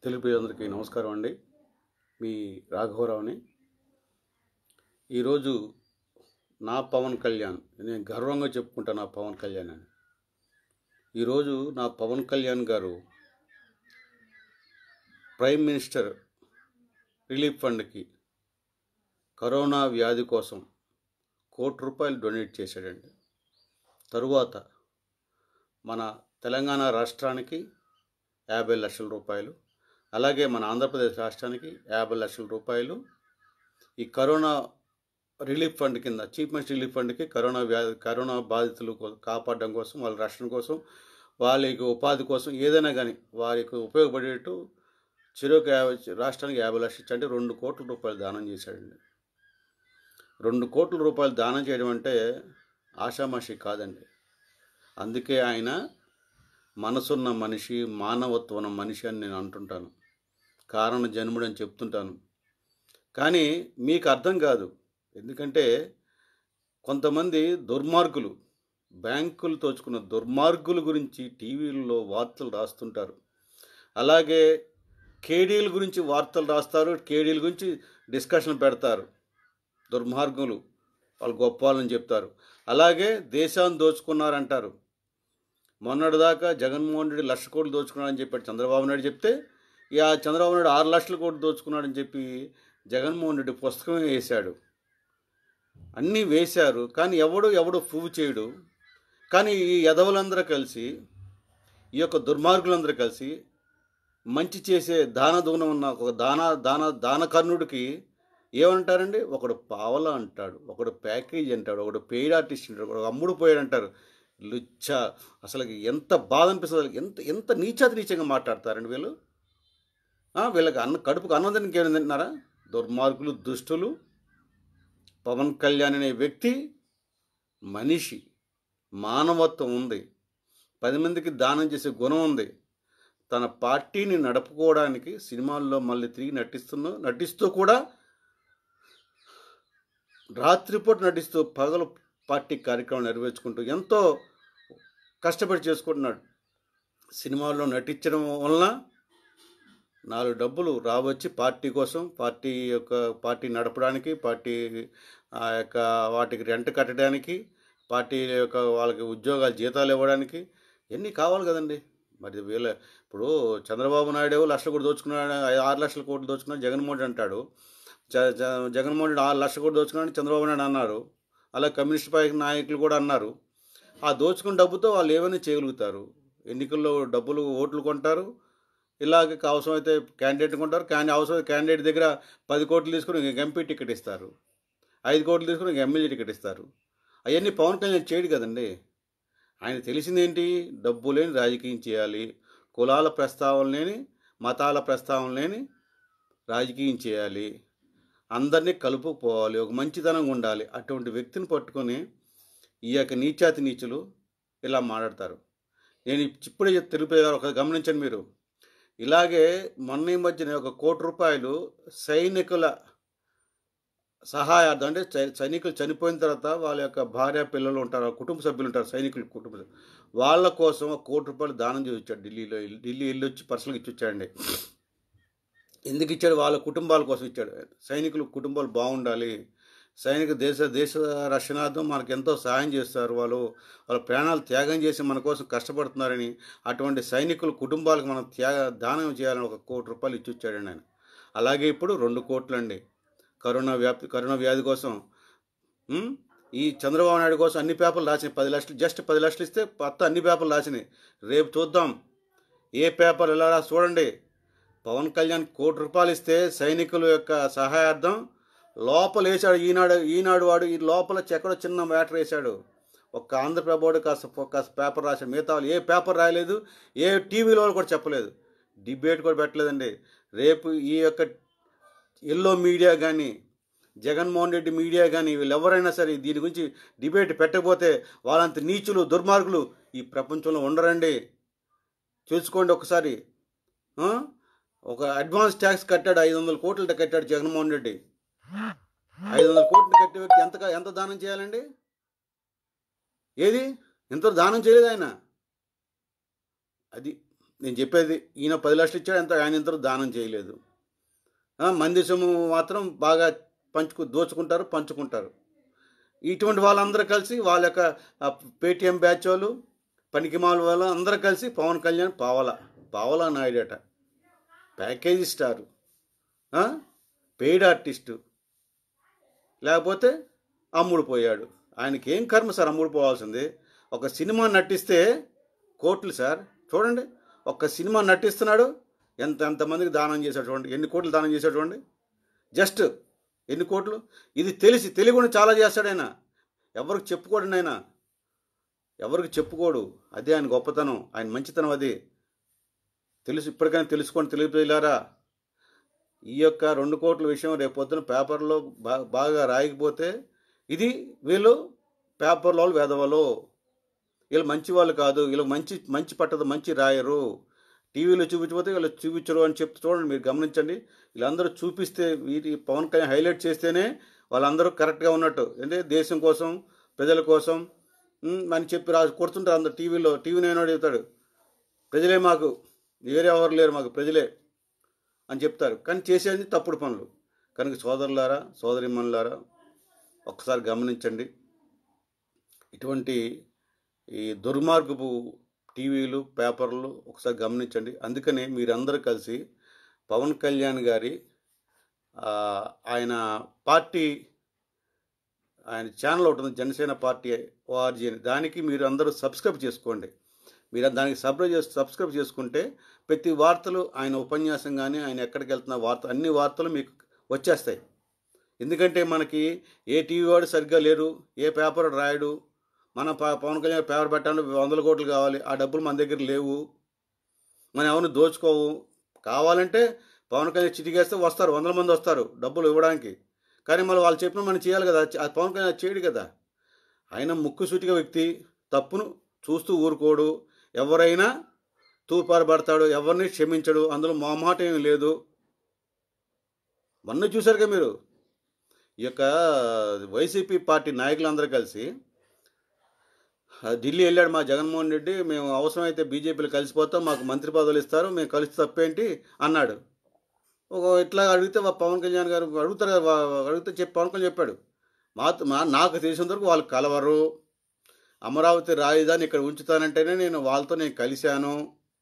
తెలుగు ప్రజలందరికీ నమస్కారం అండి మీ రాఘవరావుని ఈరోజు నా పవన్ కళ్యాణ్ నేను గర్వంగా చెప్పుకుంటా నా పవన్ కళ్యాణ్ అని ఈరోజు నా Pawan Kalyan garu prime minister relief ఫండ్కి కరోనా వ్యాధి కోసం కోటి రూపాయలు డొనేట్ చేశాడండి తరువాత మన తెలంగాణ రాష్ట్రానికి యాభై లక్షల రూపాయలు అలాగే మన ఆంధ్రప్రదేశ్ రాష్ట్రానికి యాభై లక్షల రూపాయలు ఈ కరోనా రిలీఫ్ ఫండ్ కింద చీఫ్ మినిస్టర్ రిలీఫ్ ఫండ్కి కరోనా వ్యాధి కరోనా బాధితులు కో- కాపాడడం కోసం వాళ్ళ రక్షణ కోసం వాళ్ళకి ఉపాధి కోసం ఏదైనా కానీ వారికి ఉపయోగపడేట్టు చెరువుకి యాభై రాష్ట్రానికి యాభై లక్షలు ఇచ్చి అంటే రెండు కోట్ల రూపాయలు దానం చేశాడండి రెండు కోట్ల రూపాయలు దానం చేయడం అంటే ఆషామాషి కాదండి అందుకే ఆయన మనసున్న మనిషి మానవత్వం ఉన్న మనిషి అని నేను అంటుంటాను కారణ జన్ముడు అని చెప్తుంటాను కానీ మీకు అర్థం కాదు ఎందుకంటే కొంతమంది దుర్మార్గులు బ్యాంకులు తోచుకున్న దుర్మార్గుల గురించి టీవీల్లో వార్తలు రాస్తుంటారు అలాగే కేడీల గురించి వార్తలు రాస్తారు కేడీల గురించి డిస్కషన్ పెడతారు దుర్మార్గులు వాళ్ళు గొప్ప వాళ్ళని చెప్తారు అలాగే దేశాన్ని దోచుకున్నారంటారు మొన్నటిదాకా జగన్మోహన్ రెడ్డి లక్ష కోట్లు దోచుకున్నాడని చెప్పాడు చంద్రబాబు నాయుడు చెప్తే ఇక ఆ చంద్రబాబు నాయుడు ఆరు లక్షల కోట్లు దోచుకున్నాడని చెప్పి జగన్మోహన్ రెడ్డి పుస్తకమే వేశాడు అన్నీ వేశారు కానీ ఎవడు ఎవడు ప్రూవ్ చేయడు కానీ ఈ యదవులందరూ కలిసి ఈ యొక్క దుర్మార్గులందరూ కలిసి మంచి చేసే దాన దూనం ఉన్న ఒక దాన దాన దానకర్ణుడికి ఏమంటారండి ఒకడు పావలా అంటాడు ఒకడు ప్యాకేజ్ అంటాడు ఒకడు పెయిడ్ ఆర్టిస్ట్ అంటాడు ఒకడు అమ్ముడు పోయాడు అంటారు లుచ్చ అసలు ఎంత బాధ అనిపిస్తుంది వాళ్ళకి. ఎంత ఎంత నీచాతి నీచంగా మాట్లాడతారండి వీళ్ళు ఆ, వీళ్ళకి అన్న కడుపుకు అన్నం ఇంకేమైనా తింటున్నారా దుర్మార్గులు దుష్టులు పవన్ కళ్యాణ్ అనే వ్యక్తి మనిషి మానవత్వం ఉంది పది మందికి దానం చేసే గుణం ఉంది తన పార్టీని నడుపుకోవడానికి సినిమాల్లో మళ్ళీ తిరిగి నటిస్తున్నా నటిస్తూ కూడా రాత్రిపూట నటిస్తూ పగలు పార్టీ కార్యక్రమం నెరవేర్చుకుంటూ ఎంతో కష్టపడి చేసుకుంటున్నాడు సినిమాల్లో నటించడం వలన నాలుగు డబ్బులు రావచ్చి పార్టీ కోసం పార్టీ యొక్క పార్టీ నడపడానికి పార్టీ ఆ యొక్క వాటికి రెంట్ కట్టడానికి పార్టీ యొక్క వాళ్ళకి ఉద్యోగాలు జీతాలు ఇవ్వడానికి ఎన్ని కావాలి కదండి మరి వీళ్ళ ఇప్పుడు చంద్రబాబు నాయుడు ఏవో లక్షల కోట్లు దోచుకున్నాడు ఆరు లక్షల కోట్లు దోచుకున్నాడు జగన్మోహన్ రెడ్డి అంటాడు జ- జ- జగన్మోహన్ రెడ్డి ఆరు లక్షల కోట్లు దోచుకున్నాడు చంద్రబాబు నాయుడు అన్నారు అలా కమ్యూనిస్ట్ పార్టీ నాయకులు కూడా అన్నారు ఆ దోచుకున్న డబ్బుతో వాళ్ళు ఏమైనా చేయగలుగుతారు ఎన్నికల్లో డబ్బులు ఓట్లు కొంటారు ఇలాగ అవసరమైతే క్యాండిడేట్ కొంటారు కానీ అవసరం క్యాండిడేట్ దగ్గర పది కోట్లు తీసుకుని ఇంక ఎంపీ టికెట్ ఇస్తారు ఐదు కోట్లు తీసుకుని ఇంక ఎమ్మెల్యే టికెట్ ఇస్తారు అవన్నీ పవన్ కళ్యాణ్ చేయడు కదండి ఆయన తెలిసింది ఏంటి డబ్బు లేని రాజకీయం చేయాలి కులాల ప్రస్తావన లేని మతాల ప్రస్తావన లేని రాజకీయం చేయాలి అందరినీ కలుపుకుపోవాలి ఒక మంచితనంగా ఉండాలి అటువంటి వ్యక్తిని పట్టుకొని ఈ యొక్క నీచాతి నీచులు ఇలా మాట్లాడతారు నేను ఇప్పుడే చెప్- తెలుగు ప్రజలు ఒక గమనించండి మీరు ఇలాగే మొన్న ఈ మధ్యన ఒక కోటి రూపాయలు సైనికుల సహాయార్థం అంటే సై- సైనికులు చనిపోయిన తర్వాత వాళ్ళ యొక్క భార్య పిల్లలు ఉంటారు వాళ్ళ కుటుంబ సభ్యులు ఉంటారు సైనికుల కుటుంబ సభ్యులు. వాళ్ళ కోసం ఒక కోటి రూపాయలు దానం చేసి వచ్చాడు ఢిల్లీలో ఢిల్లీ వెళ్ళి వచ్చి పర్సనల్గా ఇచ్చి వచ్చాడండి ఎందుకు ఇచ్చాడు వాళ్ళ కుటుంబాల కోసం ఇచ్చాడు సైనికులు కుటుంబాలు బాగుండాలి సైనిక దేశ దేశ రక్షణార్థం మనకు ఎంతో సహాయం చేస్తారు వాళ్ళు వాళ్ళ ప్రాణాలు త్యాగం చేసి మన కోసం కష్టపడుతున్నారని అటువంటి సైనికుల కుటుంబాలకు మనం త్యాగ దానం చేయాలని ఒక కోటి రూపాయలు ఇచ్చి వచ్చాడండి ఆయన అలాగే ఇప్పుడు రెండు కోట్లు అండి కరోనా వ్యాప్తి కరోనా వ్యాధి కోసం ఉమ్, ఈ చంద్రబాబు నాయుడు కోసం అన్ని పేపర్లు రాసినాయి పది లక్షలు జస్ట్ పది లక్షలు ఇస్తే కొత్త అన్ని పేపర్లు రాసినాయి రేపు చూద్దాం ఏ పేపర్ ఎలా రాసి చూడండి పవన్ కళ్యాణ్ కోటి రూపాయలు ఇస్తే సైనికుల యొక్క సహాయార్థం లోపల వేసాడు ఈనాడు ఈనాడు వాడు ఈ లోపల ఎక్కడో చిన్న మ్యాటర్ వేశాడు ఒక్క ఆంధ్రప్రభోడు కాస్త కాస్త పేపర్ రాశాడు మిగతా వాళ్ళు ఏ పేపర్ రాయలేదు ఏ టీవీలో వాళ్ళు కూడా చెప్పలేదు డిబేట్ కూడా పెట్టలేదండి రేపు ఈ యొక్క ఎల్లో మీడియా కానీ జగన్మోహన్ రెడ్డి మీడియా కానీ వీళ్ళు ఎవరైనా సరే దీని గురించి డిబేట్ పెట్టకపోతే వాళ్ళంత నీచులు దుర్మార్గులు ఈ ప్రపంచంలో ఉండరండి చూసుకోండి ఒకసారి ఆ? ఒక అడ్వాన్స్ ట్యాక్స్ కట్టాడు ఐదు వందల కోట్లు కట్టాడు జగన్మోహన్ రెడ్డి ఐదు వందల కోట్లు కట్టే వ్యక్తి ఎంత ఎంత దానం చేయాలండి ఏది ఎంతో దానం చేయలేదు ఆయన అది నేను చెప్పేది ఈయన పది లక్షలు ఇచ్చాడు ఎంత ఆయన ఇంతలో దానం చేయలేదు ఆ, మంది సొమ్ము మాత్రం బాగా పంచుకు దోచుకుంటారు పంచుకుంటారు ఇటువంటి వాళ్ళందరూ కలిసి వాళ్ళ యొక్క ఆ, పేటీఎం బ్యాచ్ వాళ్ళు పనికిమాల వాళ్ళు అందరూ కలిసి పవన్ కళ్యాణ్ పావల పావలా నాయుడట ప్యాకేజీ స్టారు ఆ, పెయిడ్ ఆర్టిస్టు లేకపోతే అమ్ముడు పోయాడు ఆయనకి ఏం కర్మ సార్ అమ్ముడు పోవాల్సింది ఒక సినిమా నటిస్తే కోట్లు సార్ చూడండి ఒక్క సినిమా నటిస్తున్నాడు ఎంత ఎంతమందికి దానం చేశాడు చూడండి ఎన్ని కోట్లు దానం చేశాడు చూడండి జస్ట్ ఎన్ని కోట్లు ఇది తెలిసి తెలియకుండా చాలా చేస్తాడు ఆయన ఎవరికి చెప్పుకోడు ఆయన ఎవరికి చెప్పుకోడు అదే ఆయన గొప్పతనం ఆయన మంచితనం అది తెలుసు ఇప్పటికైనా తెలుసుకొని తెలియజేయలారా ఈ యొక్క రెండు కోట్ల విషయం రేపు పొద్దున పేపర్లో బా బాగా రాయకపోతే ఇది వీళ్ళు పేపర్లో వాళ్ళు వేదవలు వీళ్ళు మంచి వాళ్ళు కాదు వీళ్ళు మంచి మంచి పట్టదు మంచి రాయరు టీవీలో చూపించకపోతే వీళ్ళు చూపించరు అని చెప్తే చూడండి మీరు గమనించండి వీళ్ళందరూ చూపిస్తే వీటి పవన్ కళ్యాణ్ హైలైట్ చేస్తేనే వాళ్ళందరూ కరెక్ట్గా ఉన్నట్టు అంటే దేశం కోసం ప్రజల కోసం ఉమ్, అని చెప్పి రా కొడుతుంటారు అందరు టీవీలో టీవీ నేను చెప్తాడు ప్రజలే మాకు వేరే ఎవరు లేరు మాకు ప్రజలే అని చెప్తారు కానీ చేసేది తప్పుడు పనులు కనుక సోదరులారా సోదరిమణులారా ఒక్కసారి గమనించండి ఇటువంటి ఈ దుర్మార్గపు టీవీలు పేపర్లు ఒకసారి గమనించండి అందుకనే మీరందరూ కలిసి పవన్ కళ్యాణ్ గారి ఆ, ఆయన పార్టీ ఆయన ఛానల్ ఒకటి ఉంది జనసేన పార్టీ ఓఆర్జీ అని దానికి మీరు అందరూ సబ్స్క్రైబ్ చేసుకోండి మీరు దానికి సబ్స్క్రైబ్ చేసి సబ్స్క్రైబ్ చేసుకుంటే ప్రతి వార్తలు ఆయన ఉపన్యాసం కానీ ఆయన ఎక్కడికి వెళ్తున్న వార్త అన్ని వార్తలు మీకు వచ్చేస్తాయి ఎందుకంటే మనకి ఏ టీవీ వాడు సరిగ్గా లేరు ఏ పేపర్ రాయడు మన ప- పవన్ కళ్యాణ్ పేపర్ పెట్టాలంటే వందల కోట్లు కావాలి ఆ డబ్బులు మన దగ్గర లేవు మనం ఎవరిని దోచుకోవు కావాలంటే పవన్ కళ్యాణ్ చిటికేస్తే వస్తారు వందల మంది వస్తారు డబ్బులు ఇవ్వడానికి కానీ మళ్ళీ వాళ్ళు చెప్పిన మనం చేయాలి కదా అది పవన్ కళ్యాణ్ అది చేయడు కదా ఆయన ముక్కుసూటిగా వ్యక్తి తప్పును చూస్తూ ఊరుకోడు ఎవరైనా తూపారబడతాడు ఎవరిని క్షమించడు అందులో మొహమాట ఏమీ లేదు మొన్న చూశారుగా మీరు ఈ యొక్క వైసీపీ పార్టీ నాయకులందరూ కలిసి ఆ, ఢిల్లీ వెళ్ళాడు మా జగన్మోహన్ రెడ్డి మేము అవసరమైతే బీజేపీలో కలిసిపోతాం మాకు మంత్రి పదవులు ఇస్తారు మేము కలిసి తప్పేంటి అన్నాడు ఒక ఇట్లా అడిగితే వా- పవన్ కళ్యాణ్ గారు అడుగుతారు కదా వా- అడిగితే చెప్పి పవన్ కళ్యాణ్ చెప్పాడు మా మా నాకు తెలిసినంత వరకు వాళ్ళు కలవరు అమరావతి రాజధాని ఇక్కడ ఉంచుతానంటేనే నేను వాళ్ళతో నేను కలిశాను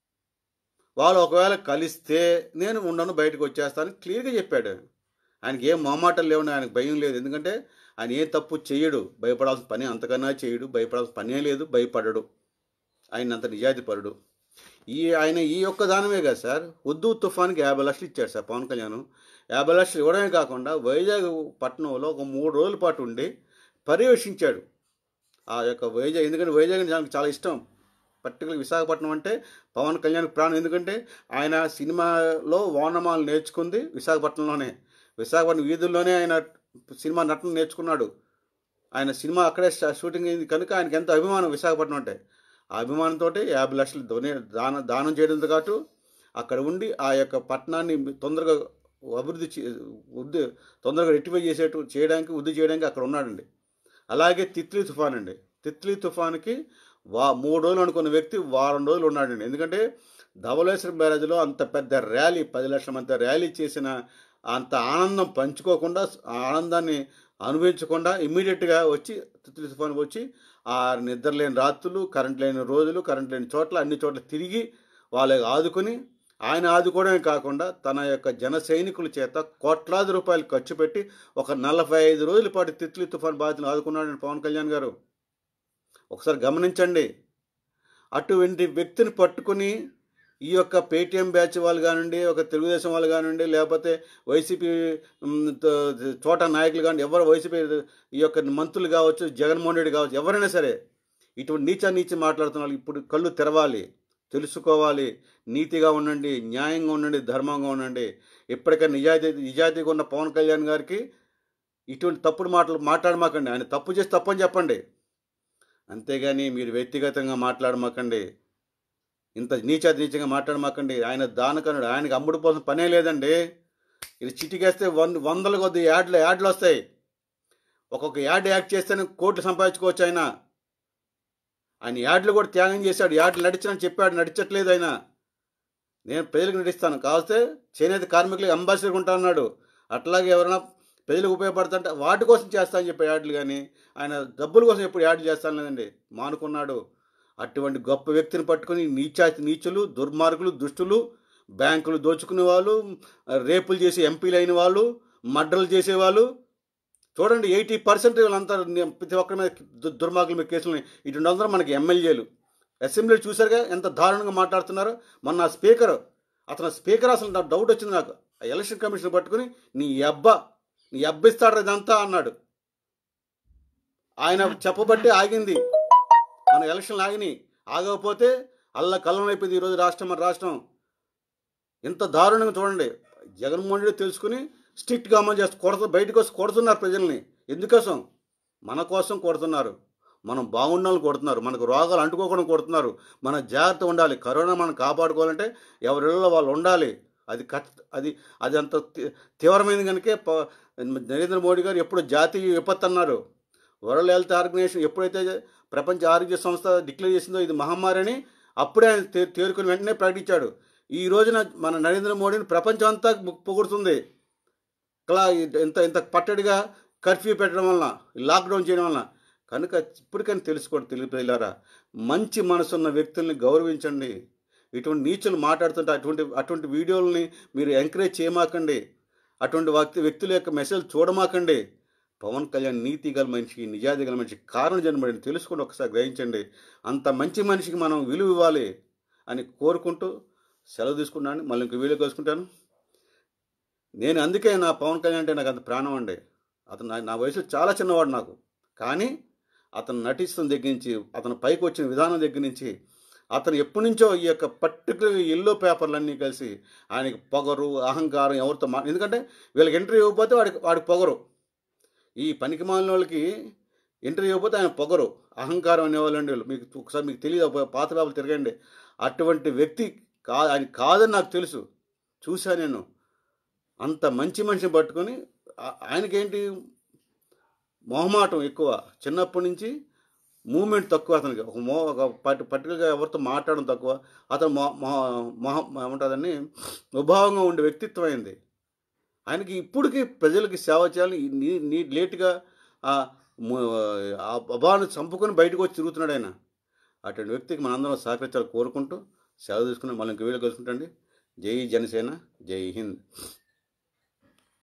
వాళ్ళు ఒకవేళ కలిస్తే నేను ఉండను బయటకు వచ్చేస్తాను క్లియర్గా చెప్పాడు ఆయనకి ఏం మొహమాటలు లేవు ఆయనకు భయం లేదు ఎందుకంటే ఆయన ఏ తప్పు చేయడు భయపడాల్సిన పని అంతకన్నా చేయడు భయపడాల్సిన పనే లేదు భయపడడు ఆయన అంత నిజాయితీపరుడు ఈ ఆయన ఈ ఒక్క దానమే కదా సార్ ఉద్దు తుఫాన్కి యాభై లక్షలు ఇచ్చాడు సార్ పవన్ కళ్యాణ్ యాభై లక్షలు ఇవ్వడమే కాకుండా వైజాగ్ పట్టణంలో ఒక మూడు రోజుల పాటు ఉండి పర్యవేక్షించాడు ఆ యొక్క వైజాగ్ ఎందుకంటే వైజాగ్ అంటే నాకు చాలా ఇష్టం పర్టికులర్ విశాఖపట్నం అంటే పవన్ కళ్యాణ్ ప్రాణం ఎందుకంటే ఆయన సినిమాలో వానమాలు నేర్చుకుంది విశాఖపట్నంలోనే విశాఖపట్నం వీధుల్లోనే ఆయన సినిమా నటన నేర్చుకున్నాడు ఆయన సినిమా అక్కడే షా- షూటింగ్ అయింది కనుక ఆయనకి ఎంత అభిమానం విశాఖపట్నం అంటే ఆ అభిమానంతో యాభై లక్షలు దొనే దాన దానం చేయడంతో పాటు అక్కడ ఉండి ఆ యొక్క పట్టణాన్ని తొందరగా అభివృద్ధి చే వృద్ధి తొందరగా రెక్టిఫై చేసేట్టు చేయడానికి వృద్ధి చేయడానికి అక్కడ ఉన్నాడండి అలాగే తిత్లీ తుఫాన్ అండి తిత్లీ తుఫాన్కి వా మూడు రోజులు అనుకున్న వ్యక్తి వారం రోజులు ఉన్నాడండి ఎందుకంటే ధవళేశ్వరం బ్యారేజ్లో అంత పెద్ద ర్యాలీ పది లక్షల మంది ర్యాలీ చేసిన అంత ఆనందం పంచుకోకుండా ఆ ఆనందాన్ని అనుభవించకుండా ఇమ్మీడియట్గా వచ్చి తిత్లీ తుఫాన్ వచ్చి ఆ నిద్ర లేని రాత్రులు కరెంట్ లేని రోజులు కరెంట్ లేని చోట్ల అన్ని చోట్ల తిరిగి వాళ్ళకి ఆదుకొని ఆయన ఆదుకోవడమే కాకుండా తన యొక్క జన సైనికుల చేత కోట్లాది రూపాయలు ఖర్చు పెట్టి ఒక నలభై ఐదు రోజుల పాటు తిత్లీ తుఫాన్ బాధితులు ఆదుకున్నాడు పవన్ కళ్యాణ్ గారు ఒకసారి గమనించండి అటువంటి వ్యక్తిని పట్టుకుని ఈ యొక్క పేటీఎం బ్యాచ్ వాళ్ళు కానివ్వండి ఒక తెలుగుదేశం వాళ్ళు కానివ్వండి లేకపోతే వైసీపీ మ్, త- చోట నాయకులు కానివ్వండి ఎవరు వైసీపీ ఈ యొక్క మంత్రులు కావచ్చు జగన్మోహన్ రెడ్డి కావచ్చు ఎవరైనా సరే ఇటువంటి నీచా నీచి మాట్లాడుతున్న వాళ్ళు ఇప్పుడు కళ్ళు తెరవాలి తెలుసుకోవాలి నీతిగా ఉండండి న్యాయంగా ఉండండి ధర్మంగా ఉండండి ఎప్పటికైనా నిజాయితీ నిజాయితీగా ఉన్న పవన్ కళ్యాణ్ గారికి ఇటువంటి తప్పుడు మాటలు మాట్లాడమాకండి ఆయన తప్పు చేసి తప్పని చెప్పండి అంతేగాని మీరు వ్యక్తిగతంగా మాట్లాడమాకండి ఇంత నీచాతి నీచంగా మాట్లాడమాకండి ఆయన దానకనుడు ఆయనకి అమ్ముడు కోసం పనే లేదండి ఇది చిటికేస్తే వంద వందల కొద్ది యాడ్లు యాడ్లు వస్తాయి ఒక్కొక్క యాడ్ యాక్ట్ చేస్తేనే కోట్లు సంపాదించుకోవచ్చు ఆయన ఆయన యాడ్లు కూడా త్యాగం చేశాడు యాడ్లు నడిచని చెప్పాడు నడిచట్లేదు ఆయన నేను ప్రజలకు నటిస్తాను కావస్తే చేనేత కార్మికులకు అంబాసిడర్ ఉంటా అన్నాడు అట్లాగే ఎవరైనా ప్రజలకు ఉపయోగపడుతుంటే వాటి కోసం చేస్తా అని చెప్పి యాడ్లు కానీ ఆయన డబ్బుల కోసం ఎప్పుడు యాడ్ చేస్తాను లేదండి మానుకున్నాడు అటువంటి గొప్ప వ్యక్తిని పట్టుకుని నీచాతి నీచులు దుర్మార్గులు దుష్టులు బ్యాంకులు దోచుకునే వాళ్ళు రేపులు చేసి ఎంపీలు అయిన వాళ్ళు మర్డర్లు చేసేవాళ్ళు చూడండి ఎయిటీ పర్సెంట్ వీళ్ళంతా ని- ప్రతి ఒక్కరి మీద దు- దుర్మార్గుల మీద కేసులు ఇటువంటి అందరూ మనకి ఎమ్మెల్యేలు అసెంబ్లీలో చూసారుగా ఎంత దారుణంగా మాట్లాడుతున్నారో మొన్న ఆ స్పీకర్ అతను స్పీకర్ అసలు నాకు డౌట్ వచ్చింది నాకు ఆ ఎలక్షన్ కమిషన్ పట్టుకుని నీ అబ్బ నీ అబ్బ ఇస్తాడు ఇదంతా అన్నాడు ఆయన చెప్పబట్టి ఆగింది మన ఎలక్షన్లు ఆగినాయి ఆగకపోతే అల్ల కల్లం అయిపోయింది ఈరోజు రాష్ట్రం మన రాష్ట్రం ఇంత దారుణంగా చూడండి జగన్మోహన్ రెడ్డి తెలుసుకుని స్ట్రిక్ట్గా అమలు చేస్తూ కొడత బయటకు వచ్చి కొడుతున్నారు ప్రజల్ని ఎందుకోసం మన కోసం కొడుతున్నారు మనం బాగుండాలని కొడుతున్నారు మనకు రోగాలు అంటుకోకుండా కొడుతున్నారు మన జాగ్రత్త ఉండాలి కరోనా మనం కాపాడుకోవాలంటే ఎవరిలో వాళ్ళు ఉండాలి అది కట్ అది అది అంత తీ- తీవ్రమైనది కనుక ప- నరేంద్ర మోడీ గారు ఎప్పుడు జాతీయ విపత్తు అన్నారు వరల్డ్ హెల్త్ ఆర్గనైజేషన్ ఎప్పుడైతే ప్రపంచ ఆరోగ్య సంస్థ డిక్లేర్ చేసిందో ఇది మహమ్మారి అని అప్పుడే ఆయన తే- తేరుకుని వెంటనే ప్రకటించాడు ఈ రోజున మన నరేంద్ర మోడీని ప్రపంచం అంతా ము- పొగుడుతుంది ఇలా ఇంత ఇంత పట్టడిగా కర్ఫ్యూ పెట్టడం వలన లాక్డౌన్ చేయడం వలన కనుక ఇప్పటికైనా తెలుసుకోండి తెలుగు ప్రజలారా మంచి మనసున్న వ్యక్తుల్ని గౌరవించండి ఇటువంటి నీచులు మాట్లాడుతుంటే అటువంటి అటువంటి వీడియోలని మీరు ఎంకరేజ్ చేయమాకండి అటువంటి వ్యక్తి వ్యక్తుల యొక్క మెసేజ్ చూడమాకండి పవన్ కళ్యాణ్ నీతి గల మనిషి నిజాయితీ గల మనిషి కారణం జన్మడిని తెలుసుకొని ఒకసారి గ్రహించండి అంత మంచి మనిషికి మనం విలువ ఇవ్వాలి అని కోరుకుంటూ సెలవు తీసుకున్నాను మళ్ళీ ఇంక వీడియో కలుసుకుంటాను నేను అందుకే నా పవన్ కళ్యాణ్ అంటే నాకు అంత ప్రాణం అండి అతను నా- నా వయసు చాలా చిన్నవాడు నాకు కానీ అతను నటిస్తున్న దగ్గర నుంచి అతను పైకి వచ్చిన విధానం దగ్గర నుంచి అతను ఎప్పటి నుంచో ఈ యొక్క పర్టికులర్ ఎల్లో పేపర్లన్నీ కలిసి ఆయనకి పొగరు అహంకారం ఎవరితో మా ఎందుకంటే వీళ్ళకి ఇంటర్వ్యూ ఇవ్వకపోతే వాడికి వాడికి పొగరు ఈ పనికి మాలిన వాళ్ళకి ఇంటర్వ్యూ ఇవ్వకపోతే ఆయన పొగరు అహంకారం అనేవాళ్ళండి వీళ్ళు మీకు ఒకసారి మీకు తెలియదు పాత బాబులు తిరగండి అటువంటి వ్యక్తి కా ఆయన కాదని నాకు తెలుసు చూసా నేను అంత మంచి మనిషిని పట్టుకొని ఆ- ఆయనకేంటి మొహమాటం ఎక్కువ చిన్నప్పటి నుంచి మూమెంట్ తక్కువ అతనికి ఒక మో ఒక పర్టి పర్టికులర్గా ఎవరితో మాట్లాడడం తక్కువ అతను మొ మొహ మొహ ఏమంటుందని స్వభావంగా ఉండే వ్యక్తిత్వం అయింది ఆయనకి ఇప్పటికీ ప్రజలకి సేవ చేయాలని నీ నీ లేటుగా ఆ ము- ఆ అభావాన్ని చంపుకొని బయటకు వచ్చి తిరుగుతున్నాడు ఆయన అటువంటి వ్యక్తికి మనందరం సహకరించాలని కోరుకుంటూ సెలవు తీసుకుని మళ్ళీ ఇంక వీడియో కలుసుకుంటండి జై జనసేన జై హింద్